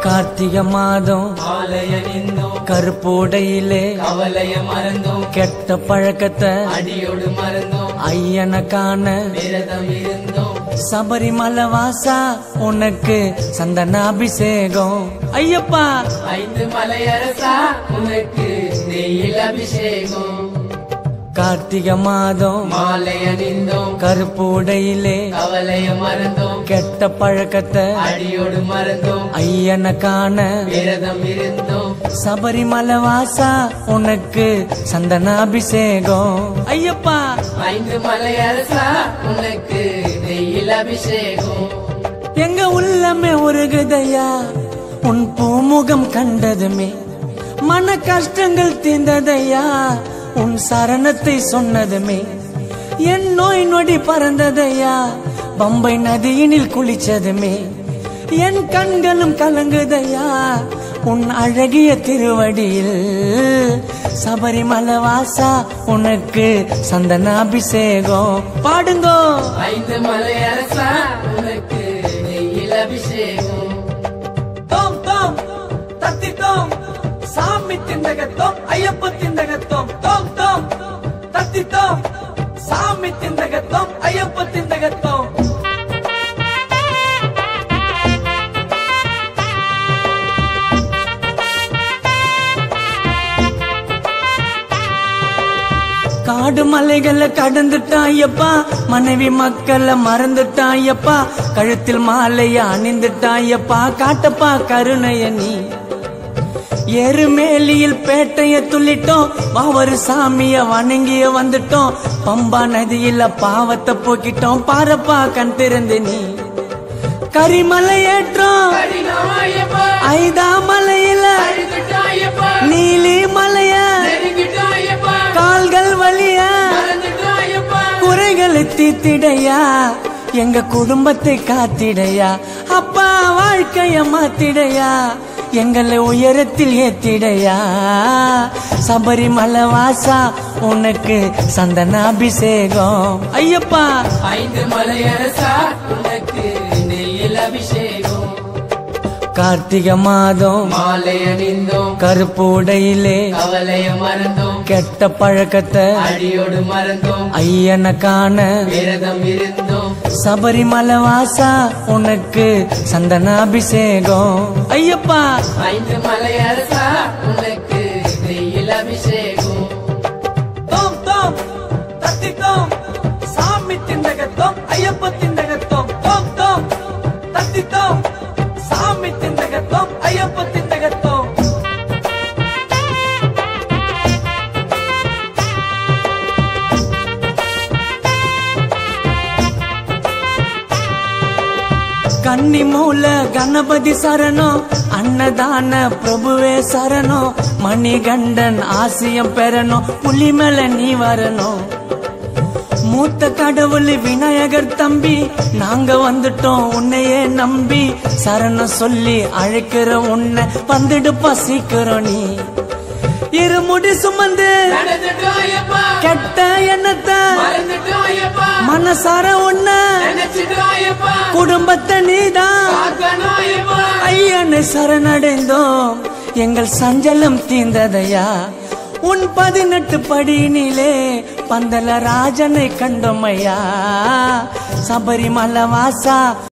கார்த்திகை மாதம் ஆலய நின்றோம் கருப்புடையிலே கவலைய மறந்தோம் கெட்ட பழக்கத்தை அடியோடு மறந்தோம் ஐயனை காண விரதம் இருந்தோம் சபரிமலை வாசா உனக்கு சந்தன அபிஷேகம் ஐயப்பா ஐந்து மலையரசா உனக்கு நெய்யில் அபிஷேகம் கார்த்திகை மாதம் மாலைய நின்றோம் கருப்புடையிலே கவலைய மறந்தோம் கெட்ட பழக்கத்தை அடியோடு மறந்தோம் ஐயனை காண விரதம் இருந்தோம் சபரிமலை வாசா உனக்கு சந்தன அபிஷேகம் ஐயப்பா ஐந்து மலையரசா உனக்கு நெய்யில் அபிஷேகம் எங்க உள்ளமே உருகுதையா உன் பூமுகம் கண்டதுமே மன கஷ்டங்கள் தீர்ந்ததையா உன் சரணத்தை சொன்னதுமே என் நோய் நொடி பறந்ததையா பம்பை நதியினில் குளிச்சதுமே என் கண்களும் கலங்குதையா உன் அழகிய திருவடியில் சபரிமலை வாசா உனக்கு சந்தன அபிஷேகம் பாடுங்கோ ஐந்து மலையரசா உனக்கு நெய்யில் அபிஷேகம் தோம் தோம் தத்தி தோம் சாமி திண்டகத்தோம் ஐயப்ப திண்டகத்தோம் தோம் தோம் தத்தி தோம் சாமி திண்டகத்தோம் ஐயப்ப திண்டகத்தோம் காடு மலைகளை கடந்துட்டான் ஐயப்பா மனைவி மக்களை மறந்துட்டான் ஐயப்பா கழுத்தில் மாலைய அணிந்துட்டான் ஐயப்பா காட்டப்பா கருணைய நீ எருமேலியில் பேட்டைய துள்ளிட்டோம் பாவரு சாமிய வணங்கிய வந்துட்டோம் பம்பா நதியில பாவத்தை போக்கிட்டோம் பாரப்பா கண் திறந்து நீ கரிமலை ஏற்றோம் கடினம் ஐயப்பா ஐதா மலையில அழுதுட்டோம் ஐயப்பா நீலி மலைய நெருங்கிட்டோம் ஐயப்பா கால்கள் வலிய மறந்துட்டோம் ஐயப்பா குறைகளை தீத்திடையா எங்க குடும்பத்தை காத்திடையா அப்பா வாழ்க்கைய மாத்திடையா எங்களை உயரத்தில் ஏத்திடையா சபரிமலை வாசா உனக்கு சந்தன அபிஷேகம் ஐயப்பா ஐந்து மலையரசா உனக்கு நெய்யில் அபிஷேகம் கார்த்திகை மாதம் மாலைய நின்றோம் கருப்பு உடையிலே கவலைய மறந்தோம் கெட்ட பழக்கத்தை அடியோடு மறந்தோம் ஐயனை காண விரதம் இருந்தோம் சபரிமலை வாசா உனக்கு சந்தன அபிஷேகம் ஐயப்பா ஐந்து மலையரசா உனக்கு நெய்யில் அபிஷேகம் தோம் தோம் தத்தி தோம் சாமி திண்டகத்தோம் ஐயப்ப திண்டகத்தோம் தோம் தோம் தத்தி தோம் சாமி திண்டகத்தோம் ஐயப்ப திண்டகத்தோம் கன்னி மூல கணபதி சரணம் அன்னதான பிரபுவே சரணம் மணிகண்டன் ஆசியம் பெறணும் புலி மேல நீ வரணும் மூத்த கடவுள் விநாயகர் தம்பி நாங்க வந்துட்டோம் உன்னையே நம்பி சரணம் சொல்லி அழைக்கிற உன்னை வந்துடுப்பா சீக்கிரம் நீ இருமுடி சுமந்து நடந்துட்டோம் ஐயப்பா கெட்ட எண்ணத்தை மறந்துட்டோம் ஐயப்பா மனசார உன்ன நினைச்சிட்டோம் ஐயப்பா குடும்பத்தை நீதான் காக்கணும் ஐயப்பா ஐயனை சரணடைந்தோம் எங்கள் சஞ்சலம் தீர்ந்ததையா உன் பதினெட்டு படியினிலே பந்தல ராஜனை கண்டோம் ஐயா சபரிமலை வாசா